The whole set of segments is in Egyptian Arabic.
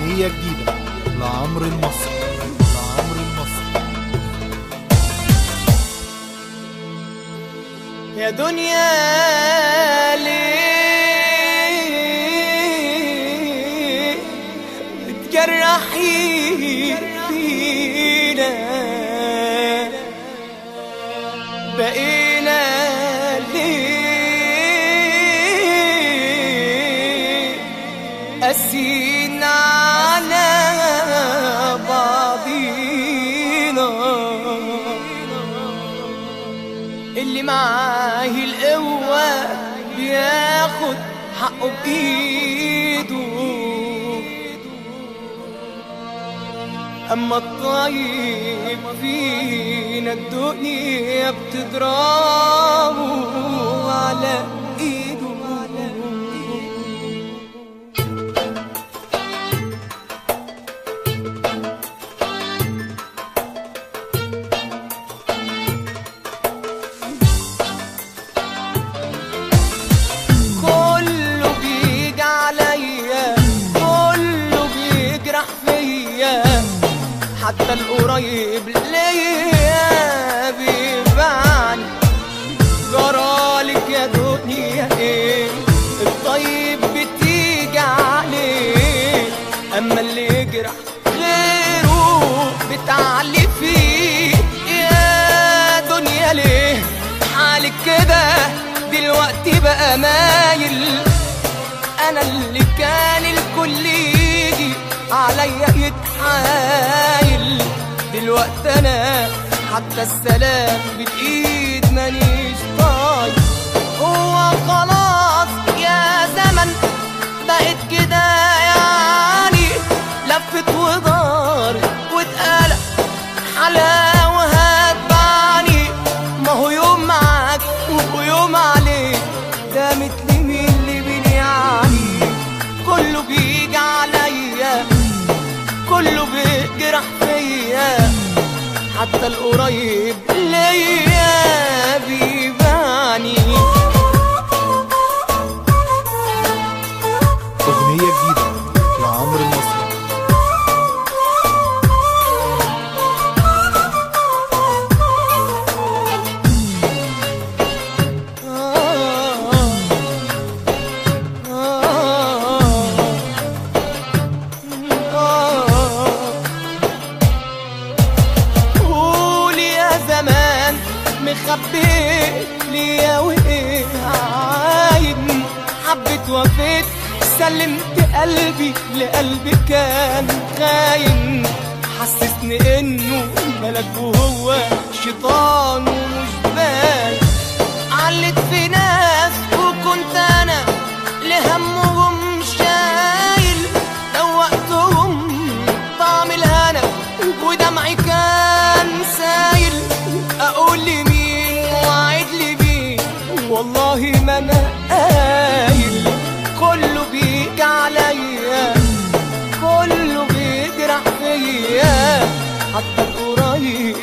أغنية جديدة لعمرو المصري لعمرو المصري يا دنيا ليه بتجرحي فينا بقينا ليه قاسيين على بعضينا اللي معاه القوة بياخد حقه بإيده أما الطيب فينا الدنيا بتضربه على إيده كله بيجي عليا كله بيجرح فيا حتى القريب ليا بيبعني جرالك يا دنيا ايه الطيب بتيجي عليه اما اللي يجرح غيره بتعلي فيه يا دنيا ليه حالك كده دلوقتي بقى مايل انا اللي كان الكل يجي عليا يتحايل دلوقتي انا حتى السلام بالايد مانيش طايق هو خلاص يا زمن بقت كده يعني لفت ودارت واتقلق حلاوة هتبعني ما هو يوم معاك ويوم عليك ده مثل مين اللي بينيعني كله بيجي عليا كله بيجرح فيا حتى القريب ليا بيباني أغنية جديدة لعمرو المصري قول يا زمان مخبي ليا وايه عايد حبيت وفيت سلمت قلبي لقلبي كان خاين حسسني انه ملك وهو شيطان ومش باين علت في ناس وكنت انا لهمهم شايل دوقتهم طعم الهنا ودمعي كان سايل اقول لمين واعد لمين والله ما انا قايل كله بيجي عليا كله بيجرح فيا حتى القريب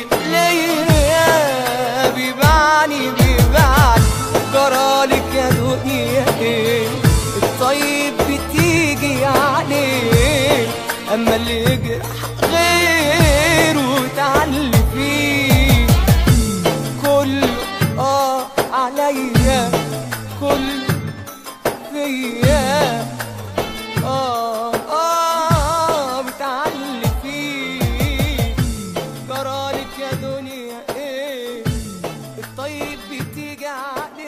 ليا بيبعني بيبعني جرالك يا دنيا ايه الطيب بتيجي عليه اما اللي يجرح غيره تعلي فيه كله اه عليا كله فيا اه اه بتعلي فيه جرالك يا دنيا ايه الطيب بتيجي عليه